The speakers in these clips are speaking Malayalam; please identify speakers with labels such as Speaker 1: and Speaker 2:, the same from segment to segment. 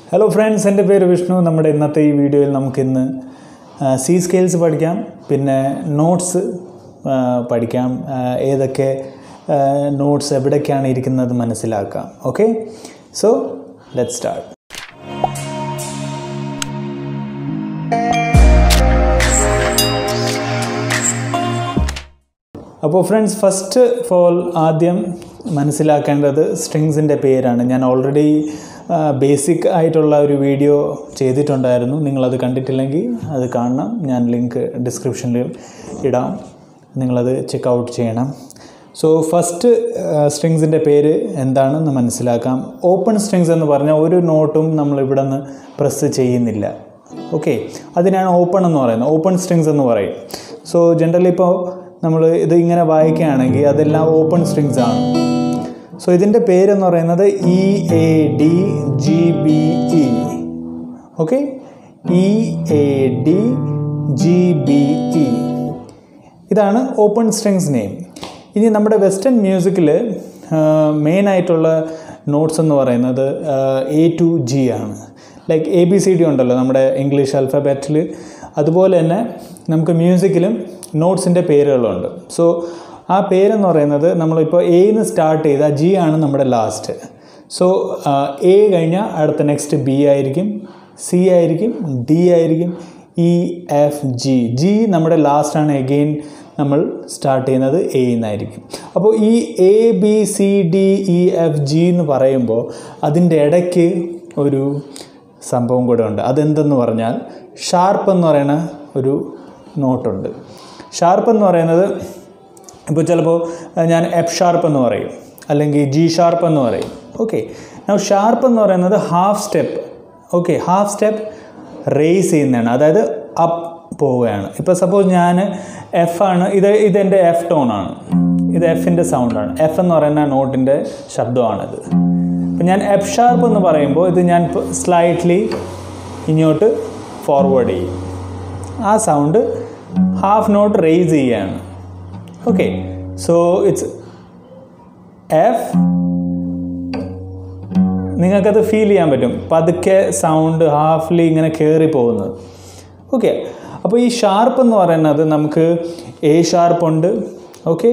Speaker 1: ഹലോ ഫ്രണ്ട്സ് എൻ്റെ പേര് വിഷ്ണു നമ്മുടെ ഇന്നത്തെ ഈ വീഡിയോയിൽ നമുക്കിന്ന് സി സ്കെയിൽസ് പഠിക്കാം പിന്നെ നോട്ട്സ് പഠിക്കാം ആ, ഏതൊക്കെ നോട്ട്സ് എവിടേക്കാണ് ഇരിക്കുന്നത് മനസ്സിലാക്കാം ഓക്കെ സോ ലെറ്റ് സ്റ്റാർട്ട് അപ്പോൾ ഫ്രണ്ട്സ് ഫസ്റ്റ് ഓഫ് ഓൾ ആദ്യം മനസ്സിലാക്കേണ്ടത് സ്ട്രിങ്സിൻ്റെ പേരാണ് ഞാൻ ഓൾറെഡി ബേസിക് ആയിട്ടുള്ള ഒരു വീഡിയോ ചെയ്തിട്ടുണ്ടായിരുന്നു നിങ്ങളത് കണ്ടിട്ടില്ലെങ്കിൽ അത് കാണണം ഞാൻ ലിങ്ക് ഡിസ്ക്രിപ്ഷനിൽ ഇടാം നിങ്ങളത് ചെക്ക് ഔട്ട് ചെയ്യണം സോ ഫസ്റ്റ് സ്ട്രിങ്സിൻ്റെ പേര് എന്താണെന്ന് മനസ്സിലാക്കാം ഓപ്പൺ സ്ട്രിങ്സ് എന്ന് പറഞ്ഞാൽ ഒരു നോട്ടും നമ്മൾ ഇവിടെ നിന്ന് പ്രസ് ചെയ്യുന്നില്ല ഓക്കെ അതിനാണ് ഓപ്പൺ എന്ന് പറയുന്നത് ഓപ്പൺ സ്ട്രിങ്സ് എന്ന് പറയും സോ ജനറലി ഇപ്പോൾ നമ്മൾ ഇത് ഇങ്ങനെ വായിക്കുകയാണെങ്കിൽ അതെല്ലാം ഓപ്പൺ സ്ട്രിങ്സ് ആണ് സോ ഇതിൻ്റെ പേരെന്ന് പറയുന്നത് E A D G B E okay E A D G B E ഇതാണ് ഓപ്പൺ സ്ട്രിങ്സ് നെയിം ഇനി നമ്മുടെ വെസ്റ്റേൺ മ്യൂസിക്കിൽ മെയിൻ ആയിട്ടുള്ള നോട്ട്സ് എന്ന് പറയുന്നത് എ ടു ജി ആണ് like A B C D ഉണ്ടല്ലോ നമ്മുടെ ഇംഗ്ലീഷ് അൽഫബറ്റിൽ അതുപോലെ തന്നെ നമുക്ക് മ്യൂസിക്കിലും നോട്ട്സിൻ്റെ പേരുകളുണ്ട് സോ ആ പേരെന്ന് പറയുന്നത് നമ്മളിപ്പോൾ എന്ന് സ്റ്റാർട്ട് ചെയ്ത ജി ആണ് നമ്മുടെ ലാസ്റ്റ് സോ എ കഴിഞ്ഞാൽ അടുത്ത നെക്സ്റ്റ് ബി ആയിരിക്കും സി ആയിരിക്കും ഡി ആയിരിക്കും ഇ എഫ് ജി ജി നമ്മുടെ ലാസ്റ്റാണ് എഗെയിൻ നമ്മൾ സ്റ്റാർട്ട് ചെയ്യുന്നത് എ എന്നായിരിക്കും അപ്പോൾ ഈ A B C D E F G എന്ന് പറയുമ്പോൾ അതിൻ്റെ ഇടയ്ക്ക് ഒരു സംഭവം കൂടെ ഉണ്ട് അതെന്തെന്ന് പറഞ്ഞാൽ ഷാർപ്പ് എന്ന് പറയുന്ന ഒരു നോട്ടുണ്ട് ഷാർപ്പ് എന്ന് പറയുന്നത് ഇപ്പോൾ ചിലപ്പോൾ ഞാൻ എഫ് ഷാർപ്പ് എന്ന് പറയും അല്ലെങ്കിൽ ജി ഷാർപ്പ് എന്ന് പറയും ഓക്കെ ഷാർപ്പ് എന്ന് പറയുന്നത് half step okay half step raise ചെയ്യുന്നതാണ് അതായത് അപ്പ് പോവുകയാണ് ഇപ്പോൾ സപ്പോസ് ഞാൻ എഫ് ആണ് ഇത് ഇതെൻ്റെ എഫ് ടോൺ ആണ് ഇത് എഫിൻ്റെ സൗണ്ടാണ് എഫ് എന്ന് പറയുന്ന നോട്ടിൻ്റെ ശബ്ദമാണിത് അപ്പം ഞാൻ എഫ് ഷാർപ്പ് എന്ന് പറയുമ്പോൾ ഇത് ഞാൻ സ്ലൈറ്റ്ലി ഇങ്ങോട്ട് ഫോർവേഡ് ചെയ്യും ആ സൗണ്ട് ഹാഫ് നോട്ട് റേസ് ചെയ്യാണ് ഓക്കെ സോ ഇറ്റ്സ് എഫ് നിങ്ങൾക്കത് ഫീൽ ചെയ്യാൻ പറ്റും പതുക്കെ സൗണ്ട് ഹാഫ്ലി ഇങ്ങനെ കയറി പോകുന്നത് ഓക്കെ അപ്പോൾ ഈ ഷാർപ്പ് എന്ന് പറയുന്നത് നമുക്ക് എ ഷാർപ്പുണ്ട് ഓക്കെ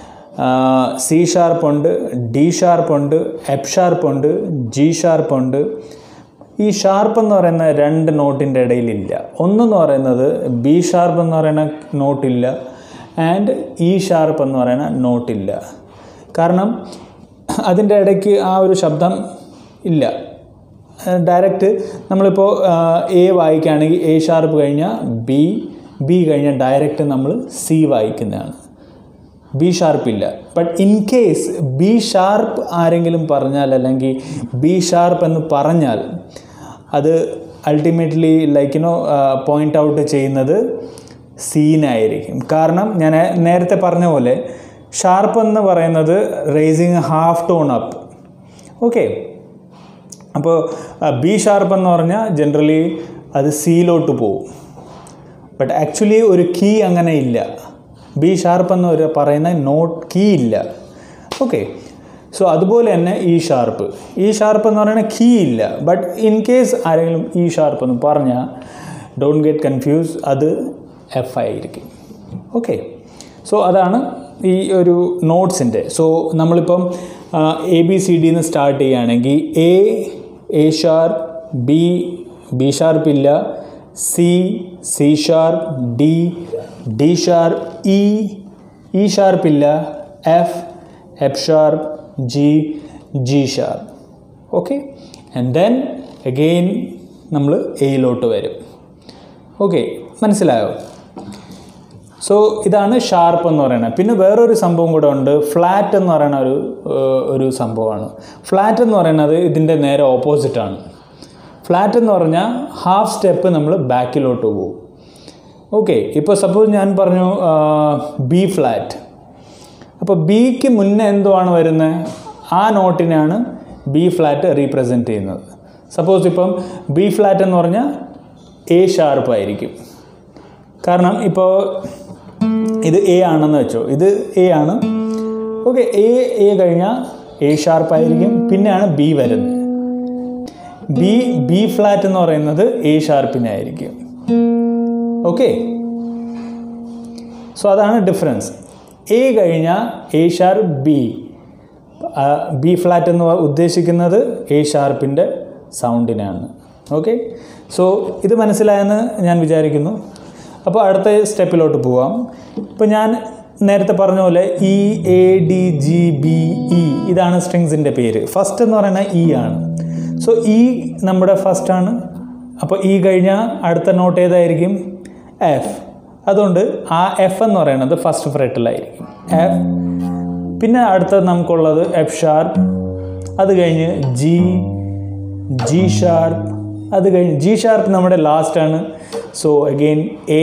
Speaker 1: സി ഷാർപ്പുണ്ട് ഡി ഷാർപ്പുണ്ട് എഫ് ഷാർപ്പുണ്ട് ജി ഷാർപ്പുണ്ട് ഈ ഷാർപ്പ് എന്ന് പറയുന്ന രണ്ട് നോട്ടിൻ്റെ ഇടയിലില്ല ഒന്നെന്ന് പറയുന്നത് ബി ഷാർപ്പ് എന്ന് പറയുന്ന നോട്ടില്ല ആൻഡ് ഇ ഷാർപ്പ് എന്ന് പറയുന്ന നോട്ടില്ല കാരണം അതിൻ്റെ ഇടയ്ക്ക് ആ ഒരു ശബ്ദം ഇല്ല ഡയറക്റ്റ് നമ്മളിപ്പോൾ എ വായിക്കുകയാണെങ്കിൽ എ ഷാർപ്പ് കഴിഞ്ഞാൽ ബി ബി കഴിഞ്ഞാൽ ഡയറക്റ്റ് നമ്മൾ സി വായിക്കുന്നതാണ് ബി ഷാർപ്പ് ഇല്ല but in case B sharp ആരെങ്കിലും പറഞ്ഞാൽ അല്ലെങ്കിൽ ബി ഷാർപ്പ് എന്ന് പറഞ്ഞാൽ അത് ultimately like you know point out ചെയ്യുന്നത് സീനായിരിക്കും കാരണം ഞാൻ നേരത്തെ പറഞ്ഞ പോലെ ഷാർപ്പ് എന്ന് പറയുന്നത് raising half tone up okay അപ്പോൾ ബി ഷാർപ്പ് എന്ന് പറഞ്ഞാൽ ജനറലി അത് സിയിലോട്ട് പോകും ബട്ട് ആക്ച്വലി ഒരു കീ അങ്ങനെ ഇല്ല ബി ഷാർപ്പ് എന്ന് ഒരു പറയുന്ന നോട്ട് കീ ഇല്ല ഓക്കെ സോ അതുപോലെ തന്നെ ഇ ഷാർപ്പ് ഇ ഷാർപ്പ് എന്ന് പറയുന്ന കീ ഇല്ല ബട്ട് ഇൻ കേസ് ആരെങ്കിലും ഇ ഷാർപ്പ് എന്ന് പറഞ്ഞാൽ ഡോണ്ട് ഗെറ്റ് കൺഫ്യൂസ് അത് എഫ് ആയിരിക്കും ഓക്കെ സോ അതാണ് ഈ ഒരു നോട്ട്സിൻ്റെ സോ നമ്മളിപ്പം എ ബി സി ഡിന്ന് സ്റ്റാർട്ട് ചെയ്യുകയാണെങ്കിൽ A A sharp B B sharp ഇല്ല C C sharp D D sharp E E sharp ഇല്ല F F sharp G G sharp okay and then again നമ്മൾ എയിലോട്ട് വരും ഓക്കെ മനസ്സിലായോ സോ ഇതാണ് ഷാർപ്പ് എന്ന് പറയുന്നത് പിന്നെ വേറൊരു സംഭവം കൂടെ ഉണ്ട് ഫ്ലാറ്റ് എന്ന് പറയുന്ന ഒരു ഒരു സംഭവമാണ് ഫ്ലാറ്റ് എന്ന് പറയുന്നത് ഇതിൻ്റെ നേരെ ഓപ്പോസിറ്റാണ് ഫ്ലാറ്റ് എന്ന് പറഞ്ഞാൽ ഹാഫ് സ്റ്റെപ്പ് നമ്മൾ ബാക്കിലോട്ട് പോകും ഓക്കെ ഇപ്പോൾ സപ്പോസ് ഞാൻ പറഞ്ഞു ബി ഫ്ലാറ്റ് അപ്പോൾ ബിക്ക് മുന്നേ എന്തുവാണ് വരുന്നത് ആ നോട്ടിനാണ് ബി ഫ്ലാറ്റ് റീപ്രസെൻറ്റ് ചെയ്യുന്നത് സപ്പോസ് ഇപ്പം ബി ഫ്ലാറ്റ് എന്ന് പറഞ്ഞാൽ എ ഷാർപ്പ് ആയിരിക്കും കാരണം ഇപ്പോൾ ഇത് എ ആണെന്ന് വെച്ചോ ഇത് എ ആണ് ഓക്കെ എ എ കഴിഞ്ഞാൽ എ ഷാർപ്പ് ആയിരിക്കും പിന്നെയാണ് ബി വരുന്നത് ബി ബി ഫ്ലാറ്റ് എന്ന് പറയുന്നത് എ ഷാർപ്പിനായിരിക്കും ഓക്കെ സോ അതാണ് ഡിഫറൻസ് എ കഴിഞ്ഞാൽ A sharp B B flat എന്ന് ഉദ്ദേശിക്കുന്നത് എ ഷാർപ്പിൻ്റെ സൗണ്ടിനാണ് ഓക്കെ സോ ഇത് മനസ്സിലായെന്ന് ഞാൻ വിചാരിക്കുന്നു അപ്പോൾ അടുത്ത സ്റ്റെപ്പിലോട്ട് പോവാം ഇപ്പോൾ ഞാൻ നേരത്തെ പറഞ്ഞ പോലെ E A D G B E ഇതാണ് സ്ട്രിങ്സിൻ്റെ പേര് ഫസ്റ്റ് എന്ന് പറയുന്നത് ഇ ആണ് സോ ഇ നമ്മുടെ ഫസ്റ്റ് ആണ് അപ്പോൾ ഇ കഴിഞ്ഞാൽ അടുത്ത നോട്ട് ഏതായിരിക്കും എഫ് അതുകൊണ്ട് ആ എഫ് എന്ന് പറയുന്നത് ഫസ്റ്റ് ഫ്രെറ്റിലായിരിക്കും എഫ് പിന്നെ അടുത്തത് നമുക്കുള്ളത് എഫ് ഷാർപ്പ് അത് കഴിഞ്ഞ് ജി ജി ഷാർപ്പ് അത് കഴിഞ്ഞ് ജി ഷാർപ്പ് നമ്മുടെ ലാസ്റ്റ് ആണ് so again A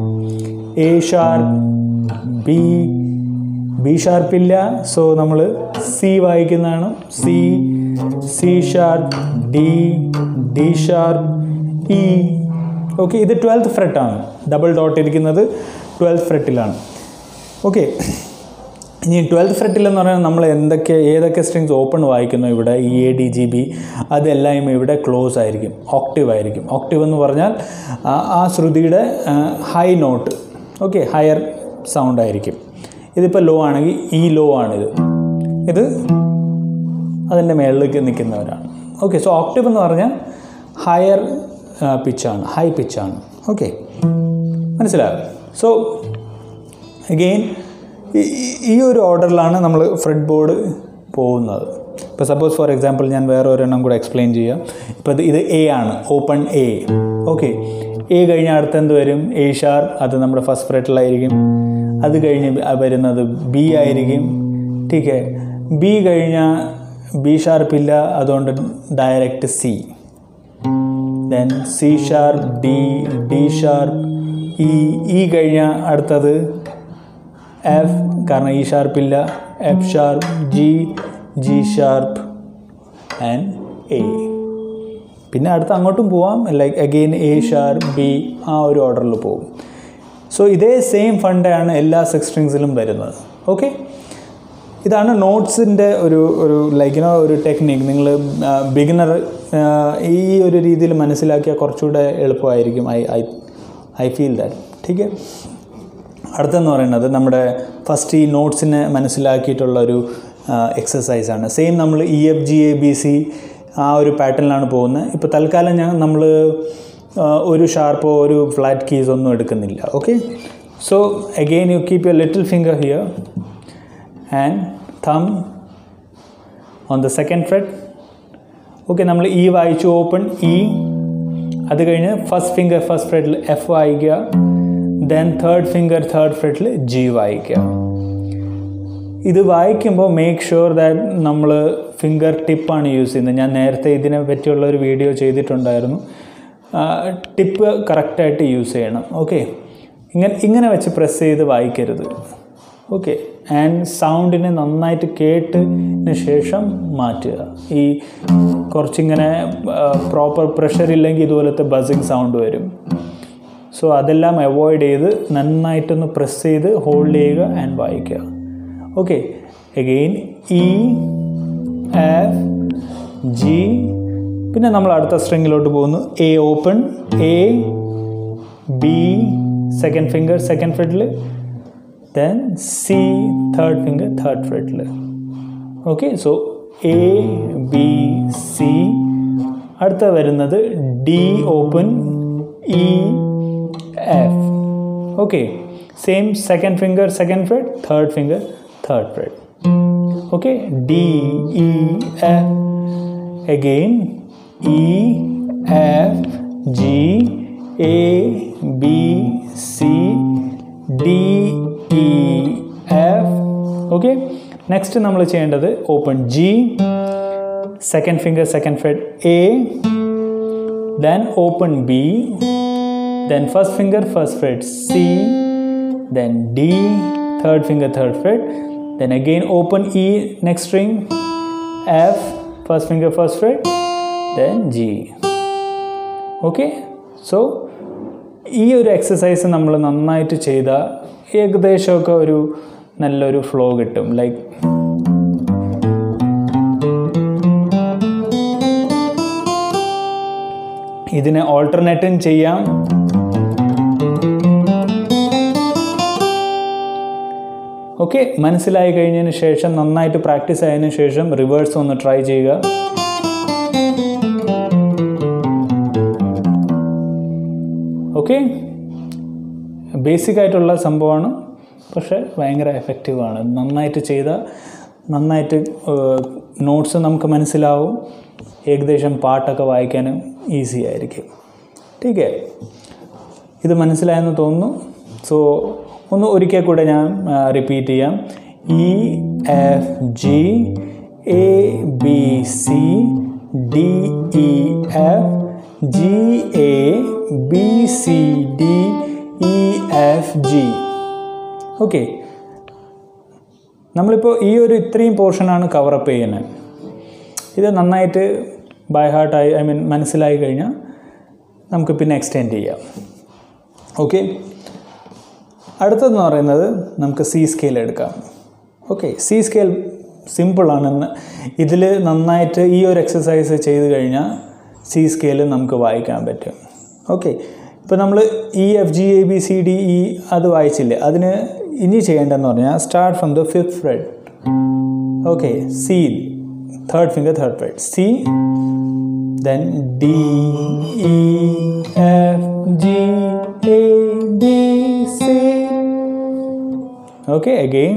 Speaker 1: A sharp B B ഷാർപ്പില്ല സോ നമ്മൾ സി വായിക്കുന്നതാണ് C C sharp D D sharp E okay ഇത് ട്വൽത്ത് ഫ്രെറ്റാണ് ഡബിൾ ഡോട്ട് ഇരിക്കുന്നത് ട്വൽത്ത് ഫ്രെറ്റിലാണ് ഓക്കെ ഇനി ട്വൽത്ത് ഫ്രെറ്റിൽ എന്ന് പറയുന്നത് നമ്മൾ എന്തൊക്കെ ഏതൊക്കെ സ്ട്രിങ്സ് ഓപ്പൺ വായിക്കുന്നു ഇവിടെ E A D G B അതെല്ലാം ഇവിടെ ക്ലോസ് ആയിരിക്കും ഓക്റ്റീവ് ആയിരിക്കും ഓക്റ്റീവ് എന്ന് പറഞ്ഞാൽ ആ- ആ ശ്രുതിയുടെ high note okay higher sound ആയിരിക്കും ഇതിപ്പോൾ ലോ ആണെങ്കിൽ ഈ ലോ ആണിത് ഇത് അതിൻ്റെ മുകളിലേക്ക് നിൽക്കുന്നവരാണ് ഓക്കെ സോ ഓക്റ്റീവ് എന്ന് പറഞ്ഞാൽ ഹയർ പിച്ചാണ് ഹൈ പിച്ചാണ് ഓക്കെ മനസ്സിലായോ സോ അഗെയിൻ ഈ ഒരു ഓർഡറിലാണ് നമ്മൾ ഫ്രെഡ് ബോർഡ് പോകുന്നത് ഇപ്പോൾ സപ്പോസ് ഫോർ എക്സാമ്പിൾ ഞാൻ വേറെ ഒരെണ്ണം കൂടെ എക്സ്പ്ലെയിൻ ചെയ്യാം ഇപ്പോൾ ഇത് ഇത് എ ആണ് ഓപ്പൺ എ ഓക്കെ എ കഴിഞ്ഞ അടുത്ത് എന്ത് വരും എ ഷാർപ്പ് അത് നമ്മുടെ ഫസ്റ്റ് ഫ്രെറ്റിലായിരിക്കും അത് കഴിഞ്ഞ് വരുന്നത് ബി ആയിരിക്കും ടീക്കെ ബി കഴിഞ്ഞാൽ ബി ഷാർപ്പില്ല അതുകൊണ്ട് direct C then C sharp D D sharp E E കഴിഞ്ഞാൽ അടുത്തത് എഫ് കാരണം ഇ ഷാർപ്പില്ല F sharp G G sharp and A പിന്നെ അടുത്ത് അങ്ങോട്ടും പോവാം like again A sharp B ആ ഒരു ഓർഡറിൽ പോകും സോ ഇതേ സെയിം ഫണ്ടാണ് എല്ലാ സിക്സ് സ്ട്രിങ്സിലും വരുന്നത് ഓക്കെ ഇതാണ് നോട്ട്സിൻ്റെ ഒരു ഒരു ലൈക്കിനോ ഒരു ടെക്നിക്ക് നിങ്ങൾ ബിഗിനർ ഈ ഒരു രീതിയിൽ മനസ്സിലാക്കിയാൽ കുറച്ചുകൂടെ എളുപ്പമായിരിക്കും I I I feel that ठीक है അടുത്തെന്ന് പറയുന്നത് നമ്മുടെ ഫസ്റ്റ് ഈ നോട്ട്സിനെ മനസ്സിലാക്കിയിട്ടുള്ള ഒരു എക്സസൈസാണ് സെയിം നമ്മൾ E F G A B C ആ ഒരു പാറ്റേണിലാണ് പോകുന്നത് ഇപ്പോൾ തൽക്കാലം ഞാൻ നമ്മൾ ഒരു ഷാർപ്പോ ഒരു ഫ്ലാറ്റ് കീസ് ഒന്നും എടുക്കുന്നില്ല okay so again you keep you little finger here and thumb on the second fret okay നമ്മൾ ഇ വായിച്ചു ഓപ്പൺ ഇ അത് കഴിഞ്ഞ് ഫസ്റ്റ് ഫിംഗർ ഫസ്റ്റ് ഫ്രെഡിൽ എഫ് വായിക്കുക ദെൻ തേർഡ് ഫിംഗർ തേർഡ് ഫ്രെഡിൽ ജി വായിക്കുക ഇത് വായിക്കുമ്പോൾ മേക്ക് ഷുവർ ദാറ്റ് നമ്മൾ ഫിംഗർ ടിപ്പാണ് യൂസ് ചെയ്യുന്നത് ഞാൻ നേരത്തെ ഇതിനെ പറ്റിയുള്ള ഒരു വീഡിയോ ചെയ്തിട്ടുണ്ടായിരുന്നു ടിപ്പ് കറക്റ്റായിട്ട് യൂസ് ചെയ്യണം ഓക്കെ ഇങ്ങനെ ഇങ്ങനെ വെച്ച് പ്രസ് ചെയ്ത് വായിക്കരുത് ഓക്കെ ആൻഡ് സൗണ്ടിനെ നന്നായിട്ട് കേട്ടതിന് ശേഷം മാറ്റുക ഈ കുറച്ചിങ്ങനെ പ്രോപ്പർ പ്രഷർ ഇല്ലെങ്കിൽ ഇതുപോലത്തെ ബസിങ് സൗണ്ട് വരും സോ അതെല്ലാം അവോയ്ഡ് ചെയ്ത് നന്നായിട്ടൊന്ന് പ്രസ് ചെയ്ത് ഹോൾഡ് ചെയ്യുക ആൻഡ് വായിക്കുക okay again E F G പിന്നെ നമ്മൾ അടുത്ത സ്ട്രിങ്ങിലോട്ട് പോകുന്നു A open A B second finger second fret then C third finger third fret okay so A B C അടുത്ത വരുന്നത് D open E F okay same second finger second fret third finger third fret okay d e f again e f g a b c d e f okay next നമ്മൾ ചെയ്യേണ്ടത് open G second finger second fret A then open B then first finger first fret C then D third finger third fret then again open E next string F first finger first fret then G okay so ഈ ഒരു എക്സസൈസ് നമ്മൾ നന്നായിട്ട് ചെയ്താൽ ഏകദേശമൊക്കെ ഒരു നല്ലൊരു ഫ്ലോ കിട്ടും ലൈക്ക് ഇതിനെ ഓൾട്ടർനേറ്റും ചെയ്യാം ഓക്കെ മനസ്സിലായി കഴിഞ്ഞതിന് ശേഷം നന്നായിട്ട് പ്രാക്ടീസ് ആയതിനു ശേഷം റിവേഴ്സ് ഒന്ന് ട്രൈ ചെയ്യുക ഓക്കെ ബേസിക് ആയിട്ടുള്ള സംഭവമാണ് പക്ഷേ ഭയങ്കര എഫക്റ്റീവാണ് നന്നായിട്ട് ചെയ്ത നന്നായിട്ട് നോട്ട്സ് നമുക്ക് മനസ്സിലാവും ഏകദേശം പാട്ടൊക്കെ വായിക്കാനും ഈസി ആയിരിക്കും ടീക്കെ ഇത് മനസ്സിലായെന്ന് തോന്നുന്നു സോ ഒന്ന് ഒരിക്കൽ കൂടെ ഞാൻ റിപ്പീറ്റ് ചെയ്യാം E F G A B C D E F G A B C D E F G okay നമ്മളിപ്പോൾ ഈ ഒരു ഇത്രയും പോർഷനാണ് കവറപ്പ് ചെയ്യുന്നത് ഇത് നന്നായിട്ട് ബൈ ഹാർട്ടായി ഐ മീൻ മനസ്സിലായി കഴിഞ്ഞാൽ നമുക്ക് പിന്നെ എക്സ്റ്റെൻഡ് ചെയ്യാം ഓക്കെ അടുത്തതെന്ന് പറയുന്നത് നമുക്ക് സി സ്കെയിൽ എടുക്കാം ഓക്കെ സി സ്കെയിൽ സിമ്പിളാണെന്ന് ഇതിൽ നന്നായിട്ട് ഈ ഒരു എക്സസൈസ് ചെയ്ത് കഴിഞ്ഞാൽ സി സ്കെയിൽ നമുക്ക് വായിക്കാൻ പറ്റും ഓക്കെ ഇപ്പോൾ നമ്മൾ E F G A B C D E അത് വായിച്ചില്ലേ അതിന് ഇനി ചെയ്യേണ്ടതെന്ന് പറഞ്ഞാൽ start from the fifth fret okay C third finger third fret C then D E F G A B C okay again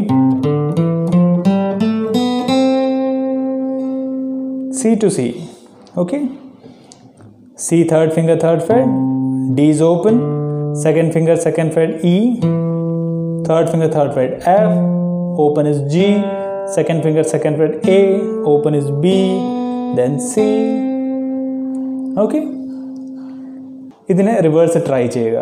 Speaker 1: C to C okay C third finger third fret D is open second finger second fret E third finger third fret F open is G second finger second fret A open is B then C okay ഇതിനെ റിവേഴ്സ് ട്രൈ ചെയ്യുക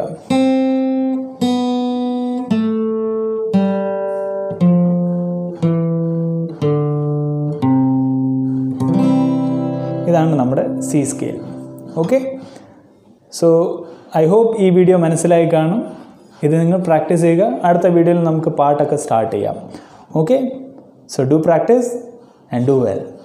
Speaker 1: ഇതാണ് നമ്മുടെ C scale okay so I hope ഈ വീഡിയോ മനസ്സിലായി കാണും ഇത് നിങ്ങൾ പ്രാക്ടീസ് ചെയ്യുക അടുത്ത വീഡിയോയിൽ നമുക്ക് പാട്ടൊക്കെ സ്റ്റാർട്ട് ചെയ്യാം okay so do practice and do well